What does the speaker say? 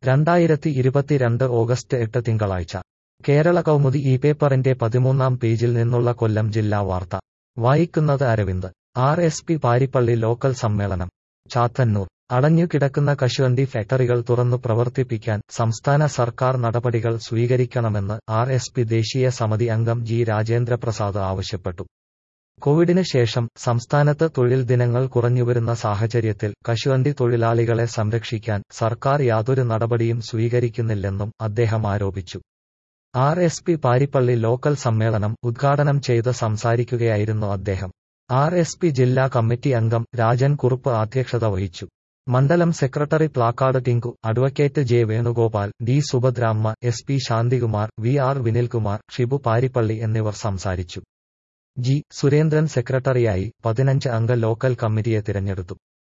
രണ്ടായിരത്തി ഇരുപത്തിരണ്ട് ഓഗസ്റ്റ് എട്ട് തിങ്കളാഴ്ച കേരള കൗമുദി ഈ പേപ്പറിന്റെ പതിമൂന്നാം പേജിൽ നിന്നുള്ള കൊല്ലം ജില്ലാ വാർത്ത വായിക്കുന്നത് Aravind R S P Parippally local സമ്മേളനം ചാത്തന്നൂർ അടഞ്ഞുകിടക്കുന്ന കശുവണ്ടി ഫാക്ടറികൾ തുറന്നു പ്രവർത്തിപ്പിക്കാൻ സംസ്ഥാന സർക്കാർ നടപടികൾ സ്വീകരിക്കണമെന്ന് ആർ എസ് പി ദേശീയ സമിതി അംഗം ജി രാജേന്ദ്രപ്രസാദ് ആവശ്യപ്പെട്ടു കോവിഡിന് ശേഷം സംസ്ഥാനത്ത് തൊഴിൽ ദിനങ്ങൾ കുറഞ്ഞുവരുന്ന സാഹചര്യത്തിൽ കശുവണ്ടി തൊഴിലാളികളെ സംരക്ഷിക്കാൻ സർക്കാർ യാതൊരു നടപടിയും സ്വീകരിക്കുന്നില്ലെന്നും അദ്ദേഹം ആരോപിച്ചു R S P Parippally local സമ്മേളനം ഉദ്ഘാടനം ചെയ്ത് സംസാരിക്കുകയായിരുന്നു അദ്ദേഹം ആർ എസ് പി ജില്ലാ കമ്മിറ്റി അംഗം രാജൻ കുറുപ്പ് അധ്യക്ഷത വഹിച്ചു മണ്ഡലം secretary Plakkad Tinku advocate J Venugopal D Subhadramma S P Santhikumar V R Vinilkumar Shibu Parippally എന്നിവർ സംസാരിച്ചു ജി സുരേന്ദ്രൻ സെക്രട്ടറിയായി പതിനഞ്ച് അംഗ ലോക്കൽ കമ്മിറ്റിയെ തിരഞ്ഞെടുത്തു